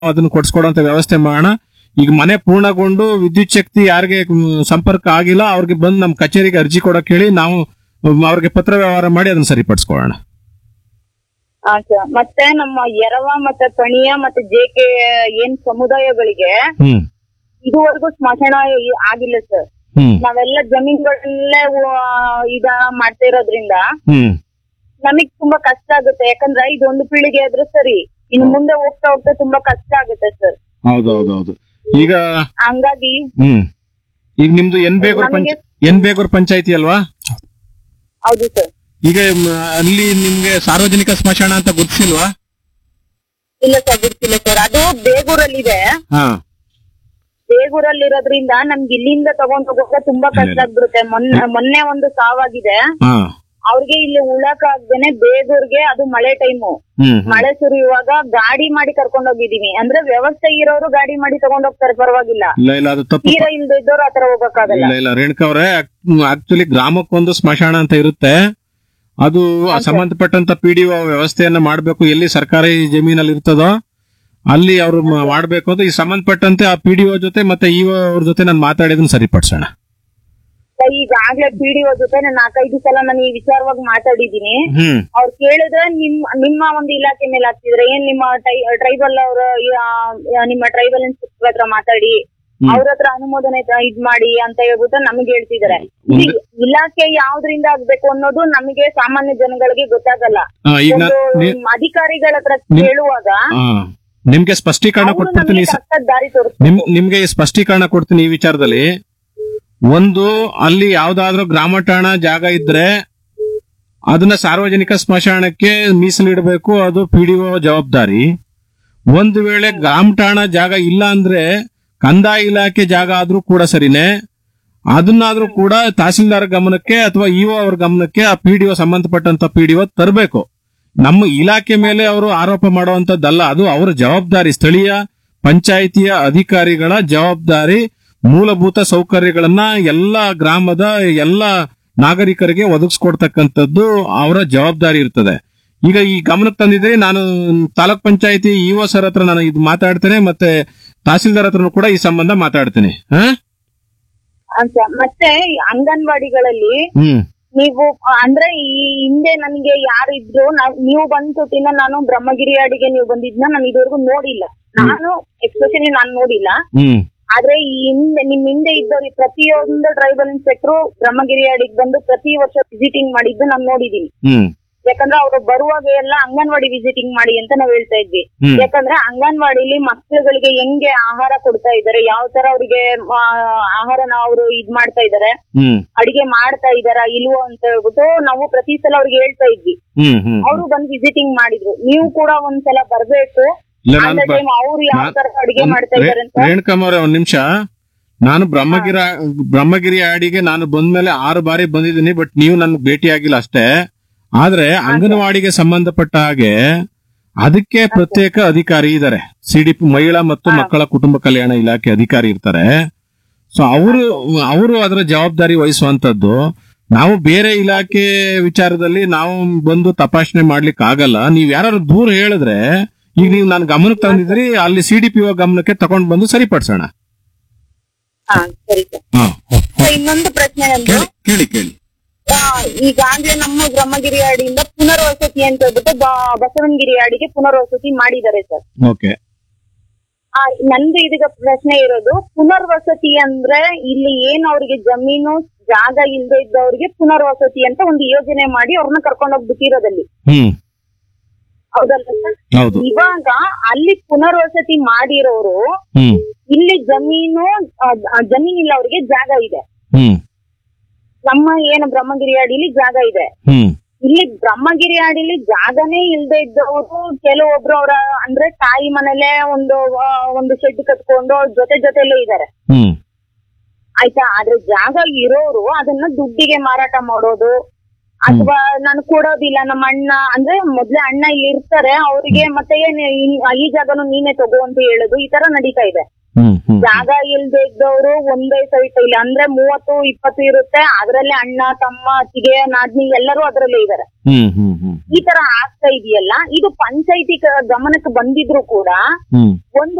ಅದನ್ನ ಕೊಡ್ಸ್ಕೊಡೋಂತ ವ್ಯವಸ್ಥೆ ಮಾಡೋಣ ಈಗ ಮನೆ ಪೂರ್ಣಗೊಂಡು ವಿದ್ಯುತ್ ಶಕ್ತಿ ಯಾರಿಗೆ ಮ್, ಸಂಪರ್ಕ ಆಗಿಲ್ಲ ಅವ್ರಿಗೆ ಬಂದು ನಮ್ಮ ಕಚೇರಿಗೆ ಅರ್ಜಿ ಕೊಡಕ್ ಹೇಳಿ ನಾವು ಮ್, ಅವ್ರಿಗೆ ಪತ್ರ ವ್ಯವಹಾರ ಮಾಡಿ ಅದನ್ನ ಸರಿಪಡಿಸ್ಕೊಳ್ಳೋಣ ಹಾ ಸರ್ ಮತ್ತೆ ನಮ್ಮ ಎರವ ಮತ್ತೆ ಪಣಿಯ ಮತ್ತೆ ಜೆಕೆ ಏನ್ ಸಮುದಾಯಗಳಿಗೆ ಹ್ಮ್ ಇದುವರೆಗೂ ಸ್ಮಶಾನ ಈ- ಆಗಿಲ್ಲ ಸರ್ ಹ್ಮ್ ನಾವೆಲ್ಲ ಜಮೀನ್ಗಳಲ್ಲೇ ಉ- ಇದ ಮಾಡ್ತಾ ಇರೋದ್ರಿಂದ ಹ್ಮ್ ನಮಗ್ ತುಂಬಾ ಕಷ್ಟ ಆಗುತ್ತೆ ಯಾಕಂದ್ರೆ ಇದೊಂದು ಪೀಳಿಗೆ ಆದ್ರೆ ಸರಿ ಇನ್ನು ಮುಂದೆ ಹೋಗ್ತಾ ಹೋಗ್ತಾ ತುಂಬಾ ಕಷ್ಟ ಆಗುತ್ತೆ ಸರ್ ಹೌದು ಹೌದು ಹೌದು ಈಗ ಹಂಗಾಗಿ ಹ್ಮ್ ಈಗ ನಿಮ್ದು ಎನ್ ಬೇಗೂರ್ ಪಂಚ ನಮಗೆ- ಎನ್ ಬೇಗೂರ್ ಪಂಚಾಯತಿ ಅಲ್ವಾ ಹೌದು ಸರ್ ಈಗ ಮ್, ಅಲ್ಲಿ ನಿಮ್ಗೆ ಸಾರ್ವಜನಿಕ ಸ್ಮಶಾನ ಅಂತ ಗೊತ್ತಿಲ್ವಾ ಇಲ್ಲ ಸರ್ ಗೊತ್ತಿಲ್ಲ ಸರ್ ಅದು ಬೇಗೂರಲ್ಲಿದೆ ಹಾ ಬೇಗೂರಲ್ಲಿ ಇರೋದ್ರಿಂದ ನಮ್ಗೆ ಇಲ್ಲಿಂದ ತಗೊಂಡ್ ಹೋಗೋಕೆ ತುಂಬಾ ಕಷ್ಟ ಆಗ್ಬಿಡುತ್ತೆ ಮೊನ್ನೆ ಮೊನ್ನೆ ಒಂದು ಸಾವಾಗಿದೆ ಹಾ ಅವ್ರಿಗೆ ಇಲ್ಲಿ ಉಳಕ್ ಆಗ್ದೇನೆ ಬೇಗೂರ್ಗೆ ಅದು ಮಳೆ ಟೈಮು ಹ್ಮ್ ಹ್ಮ್. ಮಳೆ ಸುರಿಯುವಾಗ ಗಾಡಿ ಮಾಡಿ ಕರ್ಕೊಂಡ್ ಹೋಗಿದೀನಿ ಅಂದ್ರೆ ವ್ಯವಸ್ಥೆ ಇರೋರು ಗಾಡಿ ಮಾಡಿ ತಗೊಂಡ್ ಹೋಗ್ತಾರೆ ಪರವಾಗಿಲ್ಲ ಇಲ್ಲ ಇಲ್ಲ ಅದು ತಪ್ಪು ತೀರಾ ಇಲ್ದೇ ಇದ್ದವ್ರು ಆತರ ಹೋಗಕ್ಕಾಗಲ್ಲ ಇಲ್ಲ ಇಲ್ಲ ರೇಣುಕಾ ಅವರೇ ಆಕ್ಚುಲಿ ಗ್ರಾಮಕ್ಕೊಂದು ಸ್ಮಶಾನ ಅಂತ ಇರುತ್ತೆ ಅದು ಆ ಸಂಬಂಧಪಟ್ಟಂತ ಪಿ ಡಿ ವ್ಯವಸ್ಥೆಯನ್ನ ಮಾಡಬೇಕು ಎಲ್ಲಿ ಸರ್ಕಾರಿ ಜಮೀನಲ್ಲಿ ಇರ್ತದೋ ಅಲ್ಲಿ ಅವರು ಮಾಡಬೇಕು ಅಂತ ಈ ಸಂಬಂಧಪಟ್ಟಂತೆ ಆ ಪಿ ಡಿ ಜೊತೆ ಮತ್ತೆ ಇ ಅವ್ರ ಜೊತೆ ನಾನು ಮಾತಾಡಿದನ್ನ ಸರಿಪಡಿಸೋಣ ಈಗಾಗ್ಲೇ ಪಿಡಿಒ ಜೊತೆ ನಾನು ನಾಲ್ಕೈದು ಸಲ ನಾನು ಈ ವಿಚಾರವಾಗಿ ಮಾತಾಡಿದೀನಿ ಹ್ಮ್ ಅವ್ರು ಕೇಳಿದ್ರೆ ನಿಮ್ ನಿಮ್ಮ ಒಂದು ಇಲಾಖೆ ಮೇಲೆ ಹಾಕ್ತಿದ್ರೆ ಏನ್ ನಿಮ್ಮ ಟ್ರೈಬಲ್ ಅವರ ನಿಮ್ಮ ಟ್ರೈಬಲ್ ಇನ್ಸ್ಪೆಕ್ಟರ್ ಹತ್ರ ಮಾತಾಡಿ ಹ್ಮ್. ಅವ್ರ ಹತ್ರ ಅನುಮೋದನೆ ತ- ಇದ್ ಮಾಡಿ ಅಂತ ಹೇಳ್ಬಿಟ್ಟು ನಮಗೆ ಹೇಳ್ತಿದಾರೆ ಈ ಇಲಾಖೆ ಯಾವ್ದ್ರಿಂದ ಆಗ್ಬೇಕು ಅನ್ನೋದು ನಮಗೆ ಸಾಮಾನ್ಯ ಜನಗಳಿಗೆ ಗೊತ್ತಾಗಲ್ಲ ಆ, ಈಗ ನಾನ್- ಒಂದು ನೀ- ಅಧಿಕಾರಿಗಳ ಹತ್ರ ನಿಮ್- ಕೇಳುವಾಗ ಆ, ನಿಮ್ಗೆ ಸ್ಪಷ್ಟೀಕರಣ ಅವ್ರು ಕೊಟ್ಬಿಡ್ತೀನಿ ನಮಗೆ ಈ ಸ- ಕಷ್ಟದ ದಾರಿ ತೋರಿಸ್ತಾರೆ ನಿಮ್ ನಿಮ್ಗೆ ಈ ಸ್ಪಷ್ಟೀಕರಣ ಕೊಡ್ತೀನಿ ಈ ವಿಚಾರದಲ್ಲಿ ಒಂದು ಅಲ್ಲಿ ಯಾವ್ದಾದ್ರೂ ಗ್ರಾಮ ಠಾಣ ಜಾಗ ಇದ್ರೆ ಅದನ್ನ ಸಾರ್ವಜನಿಕ ಸ್ಮಶಾನಕ್ಕೆ ಮೀಸಲಿಡಬೇಕು ಅದು ಪಿಡಿಒ ಜವಾಬ್ದಾರಿ ಒಂದು ವೇಳೆ ಗ್ರಾಮ ಠಾಣ ಜಾಗ ಇಲ್ಲ ಅಂದ್ರೆ ಕಂದಾಯ ಇಲಾಖೆ ಜಾಗ ಆದ್ರೂ ಕೂಡ ಸರಿನೇ ಅದನ್ನಾದ್ರೂ ಕೂಡ ತಹಸೀಲ್ದಾರ್ ಗಮನಕ್ಕೆ ಅಥವಾ ಇಒ ಅವ್ರ ಗಮನಕ್ಕೆ ಆ ಪಿಡಿಒ ಸಂಬಂಧಪಟ್ಟಂತ ಪಿಡಿಒ ತರಬೇಕು ನಮ್ಮ ಇಲಾಖೆ ಮೇಲೆ ಅವರು ಆರೋಪ ಮಾಡುವಂತದ್ದಲ್ಲ ಅದು ಅವರ ಜವಾಬ್ದಾರಿ ಸ್ಥಳೀಯ ಪಂಚಾಯಿತಿಯ ಅಧಿಕಾರಿಗಳ ಜವಾಬ್ದಾರಿ ಮೂಲಭೂತ ಸೌಕರ್ಯಗಳನ್ನ ಎಲ್ಲ ಗ್ರಾಮದ ಎಲ್ಲ ನಾಗರಿಕರಿಗೆ ಒದಗಿಸ್ಕೊಡ್ತಕ್ಕಂಥದ್ದು ಅವರ ಜವಾಬ್ದಾರಿ ಇರ್ತದೆ ಈಗ ಈ ಗಮನಕ್ಕೆ ತಂದಿದ್ರೆ ನಾನು ತಾಲೂಕ್ ಪಂಚಾಯತಿ ಇಒ ಸರ್ ಹತ್ರ ನಾನು ಇದು ಮಾತಾಡ್ತೇನೆ ಮತ್ತೆ ತಹಸೀಲ್ದಾರ್ ಹತ್ರನೂ ಕೂಡ ಈ ಸಂಬಂಧ ಮಾತಾಡ್ತೀನಿ ಹಾ ಅಂತ ಮತ್ತೆ ಈ ಅಂಗನವಾಡಿಗಳಲ್ಲಿ ಹ್ಮ್ ನೀವು ಆ, ಅಂದ್ರೆ ಈ ಹಿಂದೆ ನನಗೆ ಯಾರು ಇದ್ರು ನಾವ್- ನೀವು ಬಂದ ಸತಿನ ನಾನು ಬ್ರಹ್ಮಗಿರಿ ಅಡಿಗೆ ನೀವು ಬಂದಿದ್ನ ನಾನು ಇದುವರೆಗೂ ನೋಡಿಲ್ಲ ನಾನು ಎಕ್ಸ್ಪೆಷಲಿ ನಾನು ನೋಡಿಲ್ಲ ಹ್ಮ್ ಆದ್ರೆ ಈ ಹಿಂದೆ ನಿಮ್ ಹಿಂದೆ ಇದ್ದವ್ರು ಈ ಪ್ರತಿಯೊಂದು ಟ್ರೈಬಲ್ ಇನ್ಸ್ಪೆಕ್ಟರ್ ಬ್ರಹ್ಮಗಿರಿ ಅಡಿಗೆ ಬಂದು ಪ್ರತಿ ವರ್ಷ ವಿಸಿಟಿಂಗ್ ಮಾಡಿದ್ದು ನಾನು ನೋಡಿದೀನಿ ಹ್ಮ್ ಯಾಕಂದ್ರೆ ಅವರು ಬರುವಾಗ ಎಲ್ಲ ಅಂಗನವಾಡಿ ವಿಸಿಟಿಂಗ್ ಮಾಡಿ ಅಂತ ನಾವ್ ಹೇಳ್ತಾ ಇದ್ವಿ ಹ್ಮ್. ಯಾಕಂದ್ರೆ ಅಂಗನವಾಡಿಲಿ ಮಕ್ಕಳುಗಳಿಗೆ ಹೆಂಗೆ ಆಹಾರ ಕೊಡ್ತಾ ಇದಾರೆ ಯಾವ ತರ ಅವ್ರಿಗೆ ಆ, ಆಹಾರನ ಅವರು ಇದ್ ಮಾಡ್ತಾ ಇದಾರೆ ಹ್ಮ್ ಅಡಿಗೆ ಮಾಡ್ತಾ ಇದಾರಾ ಇಲ್ವೋ ಅಂತ ಹೇಳ್ಬಿಟ್ಟು ನಾವು ಪ್ರತಿ ಸಲ ಅವ್ರಿಗೆ ಹೇಳ್ತಾ ಇದ್ವಿ ಹ್ಮ್ ಹ್ಮ್ ಅವರು ಬಂದು ವಿಸಿಟಿಂಗ್ ಮಾಡಿದ್ರು ನೀವು ಕೂಡ ಒಂದ್ಸಲ ಬರ್ಬೇಕು ಇಲ್ಲ at ನಾನು the ಬ- time ಅವ್ರು ಯಾವ ನಾನ್- ತರ ಅಡಿಗೆ ಮಾಡ್ತಾ ರೇ- ಇದಾರೆ ಅಂತ ರೇಣುಕಮ್ಮ ಅವರೇ ಒಂದ್ ನಿಮಿಷ ನಾನು ಬ್ರಹ್ಮಗಿರ ಬ್ರಹ್ಮಗಿರಿ ಆಡಿಗೆ ನಾನು ಬಂದ್ಮೇಲೆ ಆರು ಬಾರಿ ಬಂದಿದ್ದೀನಿ ಬಟ್ ನೀವು ನನ್ಗೆ ಭೇಟಿ ಆಗಿಲ್ಲ ಅಷ್ಟೇ ಆದ್ರೆ ಅಂಗನವಾಡಿಗೆ ಸಂಬಂಧಪಟ್ಟ ಹಾಗೆ ಅದಕ್ಕೆ ಪ್ರತ್ಯೇಕ ಅಧಿಕಾರಿ ಇದ್ದಾರೆ ಸಿಡಿಪಿ ಮಹಿಳಾ ಮತ್ತು ಮಕ್ಕಳ ಕುಟುಂಬ ಕಲ್ಯಾಣ ಇಲಾಖೆ ಅಧಿಕಾರಿ ಇರ್ತಾರೆ ಸೊ ಅವರು ಅವರು ಅದರ ಜವಾಬ್ದಾರಿ ವಹಿಸುವಂತದ್ದು ನಾವು ಬೇರೆ ಇಲಾಖೆ ವಿಚಾರದಲ್ಲಿ ನಾವು ಬಂದು ತಪಾಸಣೆ ಮಾಡ್ಲಿಕ್ಕೆ ಆಗಲ್ಲ ನೀವ್ ಯಾರು ದೂರ ಹೇಳಿದ್ರೆ ಈಗ ನೀವು ನಾನು ಗಮನಕ್ಕೆ ತಂದಿದ್ರಿ ಅಲ್ಲಿ ಸಿಡಿಪಿಒ ಗಮನಕ್ಕೆ ತಗೊಂಡ್ ಬಂದು ಸರಿಪಡಿಸೋಣ ಹಾ ಸರಿ ಸರ್ ಹಾ So, ಇನ್ನೊಂದು ಪ್ರಶ್ನೆ ನಂದು ಕೇಳಿ ಕೇಳಿ ಕೇಳಿ ಆ, ಈಗಾಗ್ಲೇ ನಮ್ಮ ಬ್ರಹ್ಮಗಿರಿ ಅಡಿಯಿಂದ ಪುನರ್ವಸತಿ ಅಂತ ಹೇಳ್ಬಿಟ್ಟು ಬ- ಬಸವನಗಿರಿ ಅಡಿಗೆ ಪುನರ್ವಸತಿ ಮಾಡಿದ್ದಾರೆ ಸರ್ ಓಕೆ ಆ, ನಂದು ಇದೀಗ ಪ್ರಶ್ನೆ ಇರೋದು ಪುನರ್ವಸತಿ ಅಂದ್ರೆ ಇಲ್ಲಿ ಏನ್ ಅವ್ರಿಗೆ ಜಮೀನು ಜಾಗ ಇಲ್ಲದೆ ಇದ್ದವ್ರಿಗೆ ಪುನರ್ವಸತಿ ಅಂತ ಒಂದು ಯೋಜನೆ ಮಾಡಿ ಅವ್ರನ್ನ ಕರ್ಕೊಂಡು ಹೋಗ್ಬಿಟ್ಟಿರೋದಲ್ಲಿ ಹ್ಮ್ ಹೌದಲ್ಲ ಸರ್ ಹೌದು ಇವಾಗ ಅಲ್ಲಿ ಪುನರ್ವಸತಿ ಮಾಡಿರೋರು ಹ್ಮ್ ಇಲ್ಲಿ ಜಮೀನು ಆ, ಆ, ಜಮೀನಿಲ್ಲ ಅವ್ರಿಗೆ ಜಾಗ ಇದೆ ಹ್ಮ್ ನಮ್ಮ ಏನು ಬ್ರಹ್ಮಗಿರಿ ಅಡಿಲಿ ಜಾಗ ಇದೆ ಹ್ಮ್ ಇಲ್ಲಿ ಬ್ರಹ್ಮಗಿರಿ ಅಡಿಲಿ ಜಾಗನೇ ಇಲ್ದೆ ಇದ್ದವರು ಕೆಲವೊಬ್ರು ಅವರ ಅಂದ್ರೆ ತಾಯಿ ಮನೇಲೆ ಒಂದು ಆ, ಒಂದು ಶೆಡ್ ಕಟ್ಕೊಂಡು ಅವ್ರ ಜೊತೆ ಜೊತೆಲೇ ಇದ್ದಾರೆ ಹ್ಮ್ ಆಯ್ತಾ ಆದ್ರೆ ಜಾಗ ಇರೋರು ಅದನ್ನ ದುಡ್ಡಿಗೆ ಮಾರಾಟ ಮಾಡೋದು ಅಥವಾ ನಾನು ಕೊಡೋದಿಲ್ಲ ನಮ್ಮ ಅಣ್ಣ ಅಂದ್ರೆ ಮೊದ್ಲೇ ಅಣ್ಣ ಇಲ್ಲಿ ಇರ್ತಾರೆ ಅವ್ರಿಗೆ ಮತ್ತೆ ಏನ್ ಇನ್- ಈ ಜಾಗನು ನೀನೇ ತಗೋ ಅಂತ ಹೇಳೋದು ಈ ತರ ನಡೀತಾ ಇದೆ ಹ್ಮ್ ಹ್ಮ್ ಜಾಗ ಇಲ್ದೇ ಇದ್ದವರು ಒಂದೇ ಸೈಟ್ ಇಲ್ಲ ಅಂದ್ರೆ ಮೂವತ್ತು ಇಪ್ಪತ್ತು ಇರುತ್ತೆ ಅದ್ರಲ್ಲೇ ಅಣ್ಣ ತಮ್ಮ ಅತ್ತಿಗೆ ನಾದ್ನಿ ಎಲ್ಲರೂ ಅದ್ರಲ್ಲೇ ಇದಾರೆ ಹ್ಮ್ ಹ್ಮ್ ಹ್ಮ್ ಈ ತರ ಆಗ್ತಾ ಇದೆಯಲ್ಲ ಇದು ಪಂಚಾಯತಿ ಗಮನಕ್ಕೆ ಬಂದಿದ್ರು ಕೂಡ ಹ್ಮ್ ಒಂದು